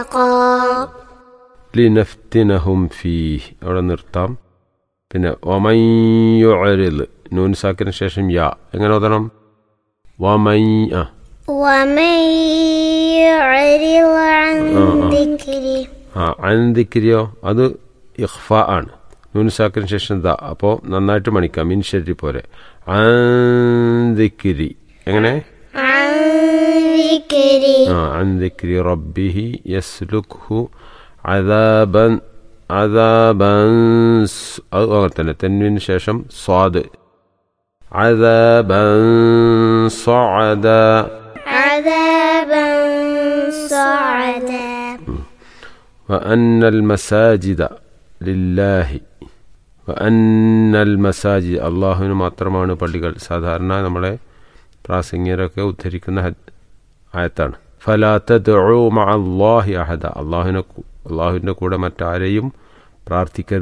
ലിനഫ്തിനഹും ഫീഹ് അവിടെ നിർത്താം പിന്നെ വമയ്യുഅരിൽ നൂൻ സാക്കിന് ശേഷം യാ എങ്ങനെ ഓതണം വമൈ ആ ومن يعرض عن ذكري ആ അൻദിക്കിരിയോ അത് ഇഖ്ഫ ആണ് നൂൻ സാക്കിന് ശേഷം ദ അപ്പോൾ നന്നായിട്ട് മണിക്കാം മിൻ ശരി പോലെ അൻദിക്കിരി എങ്ങനെ عن ذكري ആ അൻദിക്കിരി റബ്ബിഹി യസ്ലുഖു അദാബൻ അദാബൻ സ്- അത് അങ്ങനെ തന്നെ തെന്നിന് ശേഷം സ്വാദ് അദാബൻ സ്വഅദ عذابا صعدا وأن المساجد لله وأن المساجد അള്ളാഹുവിന് മാത്രമാണ് പള്ളികൾ സാധാരണ നമ്മളെ പ്രാസംഗികരൊക്കെ ഉദ്ധരിക്കുന്ന ഹദ്- ആയത്താണ് ഫലാത്ത മഅ അള്ളാഹി അഹദ അള്ളാഹുവിനെ കു- അള്ളാഹുവിൻ്റെ കൂടെ മറ്റാരെയും പ്രാർത്ഥിക്കരുത്